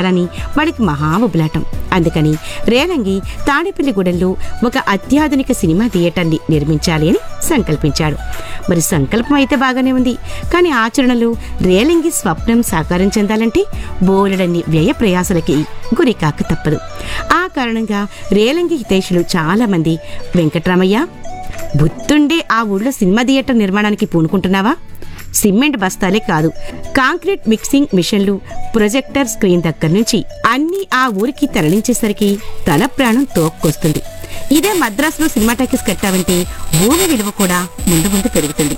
చూడాలని వాడికి మహా ఉబలాటం అందుకని రేలంగి తాడేపల్లిగూడెంలో ఒక అత్యాధునిక సినిమా థియేటర్ని నిర్మించాలి అని సంకల్పించాడు మరి సంకల్పం అయితే బాగానే ఉంది కానీ ఆచరణలో రేలంగి స్వప్నం సాకారం చెందాలంటే బోలెడన్ని వ్యయ ప్రయాసలకి గురి కాక తప్పదు ఆ కారణంగా రేలంగి హితైషులు చాలా మంది వెంకట్రామయ్య బుద్ధుండే ఆ ఊళ్ళో సినిమా థియేటర్ నిర్మాణానికి పూనుకుంటున్నావా సిమెంట్ బస్తాలే కాదు కాంక్రీట్ మిక్సింగ్ మిషన్లు ప్రొజెక్టర్ స్క్రీన్ దగ్గర నుంచి అన్నీ ఆ ఊరికి తరలించేసరికి తన ప్రాణం తోక్కొస్తుంది ఇదే మద్రాసులో సినిమా టాకీస్ కట్టావంటే భూమి విలువ కూడా ముందు ముందు పెరుగుతుంది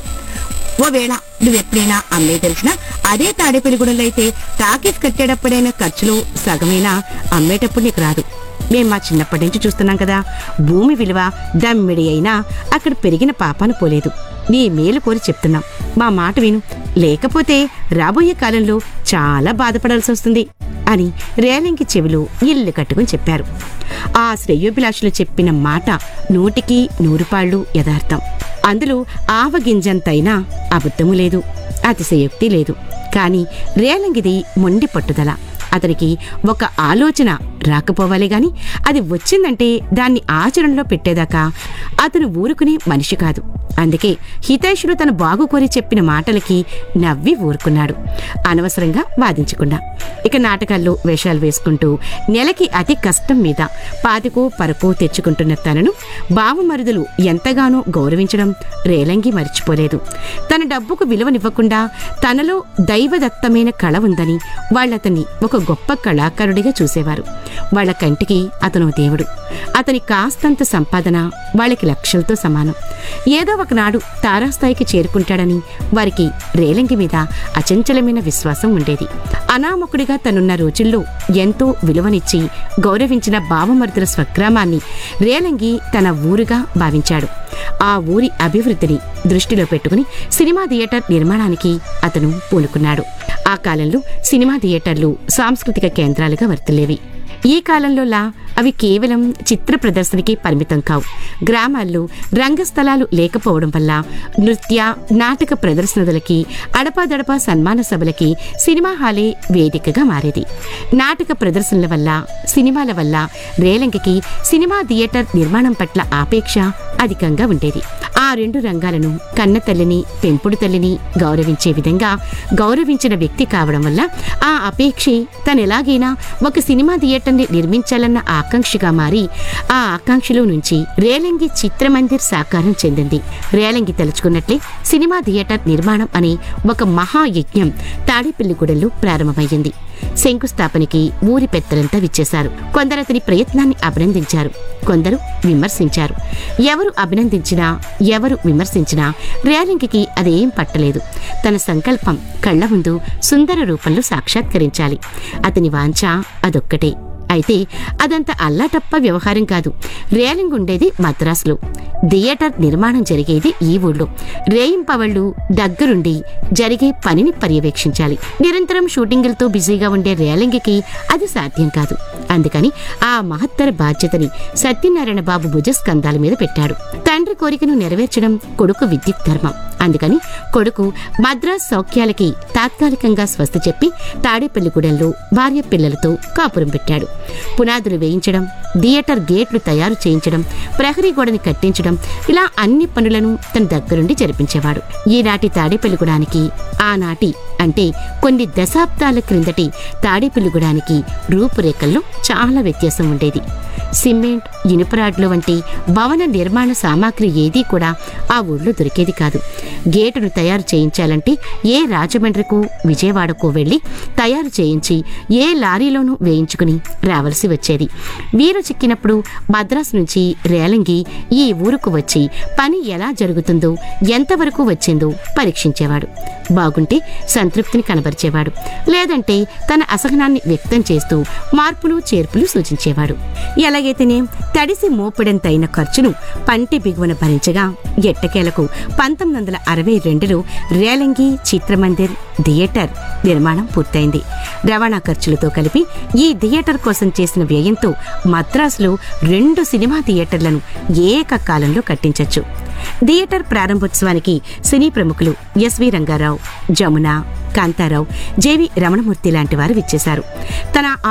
ఓవేళ నువ్వెప్పుడైనా అమ్మే తెలిసినా అదే తాడేపల్లిగూడలో అయితే టాకీస్ కట్టేటప్పుడైనా ఖర్చులు సగమైనా అమ్మేటప్పుడు నీకు రాదు మేం మా చిన్నప్పటి నుంచి చూస్తున్నాం కదా భూమి విలువ దమ్మిడి అయినా అక్కడ పెరిగిన పాపాను పోలేదు నీ మేలు కోరి చెప్తున్నాం మా మాట విను లేకపోతే రాబోయే కాలంలో చాలా బాధపడాల్సి వస్తుంది అని రేలంకి చెవిలో ఇల్లు కట్టుకుని చెప్పారు ఆ శ్రేయోభిలాషులు చెప్పిన మాట నూటికి నూరుపాళ్ళు యథార్థం అందులో ఆవగింజంతైనా అబద్ధము లేదు అతిశయోక్తి లేదు కాని రేలంగిది మొండి పట్టుదల అతనికి ఒక ఆలోచన రాకపోవాలి గాని అది వచ్చిందంటే దాన్ని ఆచరణలో పెట్టేదాకా అతను ఊరుకునే మనిషి కాదు అందుకే హితైషుడు తన బాగు కోరి చెప్పిన మాటలకి నవ్వి ఊరుకున్నాడు అనవసరంగా వాదించకుండా ఇక నాటకాల్లో వేషాలు వేసుకుంటూ నెలకి అతి కష్టం మీద పాతికో పరకో తెచ్చుకుంటున్న తనను బావమరుదులు ఎంతగానో గౌరవించడం రేలంగి మర్చిపోలేదు తన డబ్బుకు విలువనివ్వకుండా తనలో దైవదత్తమైన కళ ఉందని వాళ్ళతన్ని ఒక గొప్ప కళాకారుడిగా చూసేవారు వాళ్ళ కంటికి అతను దేవుడు అతని కాస్తంత సంపాదన వాళ్ళకి లక్షలతో సమానం ఏదో ఒకనాడు తారాస్థాయికి చేరుకుంటాడని వారికి రేలంగి మీద అచంచలమైన విశ్వాసం ఉండేది అనామకుడిగా తనున్న రోజుల్లో ఎంతో విలువనిచ్చి గౌరవించిన బావమరుదుల స్వగ్రామాన్ని రేలంగి తన ఊరుగా భావించాడు ఆ ఊరి అభివృద్ధిని దృష్టిలో పెట్టుకుని సినిమా థియేటర్ నిర్మాణానికి అతను పూనుకున్నాడు ఆ కాలంలో సినిమా థియేటర్లు సాంస్కృతిక కేంద్రాలుగా వర్తిల్లేవి ఈ కాలంలోలా అవి కేవలం చిత్ర ప్రదర్శనకి పరిమితం కావు గ్రామాల్లో రంగస్థలాలు లేకపోవడం వల్ల నృత్య నాటక ప్రదర్శనలకి అడపాదడపా సన్మాన సభలకి సినిమా హాలే వేదికగా మారేది నాటక ప్రదర్శనల వల్ల సినిమాల వల్ల రేలంగికి సినిమా థియేటర్ నిర్మాణం పట్ల ఆపేక్ష అధికంగా ఉండేది ఆ రెండు రంగాలను కన్న తల్లిని పెంపుడు తల్లిని గౌరవించే విధంగా గౌరవించిన వ్యక్తి కావడం వల్ల ఆ అపేక్షే తనెలాగైనా ఒక సినిమా థియేటర్ని నిర్మించాలన్న ఆకాంక్షగా మారి ఆ ఆకాంక్షలో నుంచి రేలంగి చిత్రమందిర్ సాకారం చెందింది రేలంగి తలుచుకున్నట్లే సినిమా థియేటర్ నిర్మాణం అనే ఒక మహాయజ్ఞం తాడేపల్లిగూడెంలో ప్రారంభమైంది శంకుస్థాపనకి ఊరి పెద్దలంతా విచ్చేశారు కొందరు అతని ప్రయత్నాన్ని అభినందించారు కొందరు విమర్శించారు ఎవరు అభినందించినా ఎవరు విమర్శించినా రేలంగికి అదేం పట్టలేదు తన సంకల్పం కళ్ళ ముందు సుందర రూపంలో సాక్షాత్కరించాలి అతని వాంఛ అదొక్కటే అయితే అదంత అల్లాటప్ప వ్యవహారం కాదు రేలింగ్ ఉండేది మద్రాసులో థియేటర్ నిర్మాణం జరిగేది ఈ ఊళ్ళో రేయింపవళ్ళు దగ్గరుండి జరిగే పనిని పర్యవేక్షించాలి నిరంతరం షూటింగులతో బిజీగా ఉండే రేలింగికి అది సాధ్యం కాదు అందుకని ఆ మహత్తర బాధ్యతని సత్యనారాయణ బాబు భుజస్కంధాల మీద పెట్టాడు తండ్రి కోరికను నెరవేర్చడం కొడుకు విద్యుత్ ధర్మం అందుకని కొడుకు మద్రాస్ సౌఖ్యాలకి తాత్కాలికంగా స్వస్తి చెప్పి తాడేపల్లిగూడెంలో భార్య పిల్లలతో కాపురం పెట్టాడు పునాదులు వేయించడం థియేటర్ గేట్లు తయారు చేయించడం ప్రహరీ గోడని కట్టించడం ఇలా అన్ని పనులను తన దగ్గరుండి జరిపించేవాడు ఈనాటి తాడేపల్లిగూడానికి ఆనాటి అంటే కొన్ని దశాబ్దాల క్రిందటి తాడేపల్లిగూడానికి రూపురేఖల్లో చాలా వ్యత్యాసం ఉండేది సిమెంట్ ఇనుపరాడ్లు వంటి భవన నిర్మాణ సామాగ్రి ఏదీ కూడా ఆ ఊళ్ళో దొరికేది కాదు గేటును తయారు చేయించాలంటే ఏ రాజమండ్రికో విజయవాడకో వెళ్ళి తయారు చేయించి ఏ లారీలోనూ వేయించుకుని రావలసి వచ్చేది వీరు చిక్కినప్పుడు మద్రాసు నుంచి రేలంగి ఈ ఊరుకు వచ్చి పని ఎలా జరుగుతుందో ఎంతవరకు వచ్చిందో పరీక్షించేవాడు బాగుంటే సంతృప్తిని కనబరిచేవాడు లేదంటే తన అసహనాన్ని వ్యక్తం చేస్తూ మార్పులు చేర్పులు సూచించేవాడు ఎలాగైతేనే తడిసి మోపిడంతైన ఖర్చును పంటి బిగువన భరించగా ఎట్టకేలకు పంతొమ్మిది వందల అరవై రెండులో రేలంగి చిత్రమందిర్ థియేటర్ నిర్మాణం పూర్తయింది రవాణా ఖర్చులతో కలిపి ఈ థియేటర్ కోసం చేసిన వ్యయంతో మద్రాసులో రెండు సినిమా థియేటర్లను ఏకకాలంలో కట్టించొచ్చు థియేటర్ ప్రారంభోత్సవానికి సినీ ప్రముఖులు ఎస్వి రంగారావు జమున కాంతారావు జేవి రమణమూర్తి లాంటి వారు విచ్చేశారు తన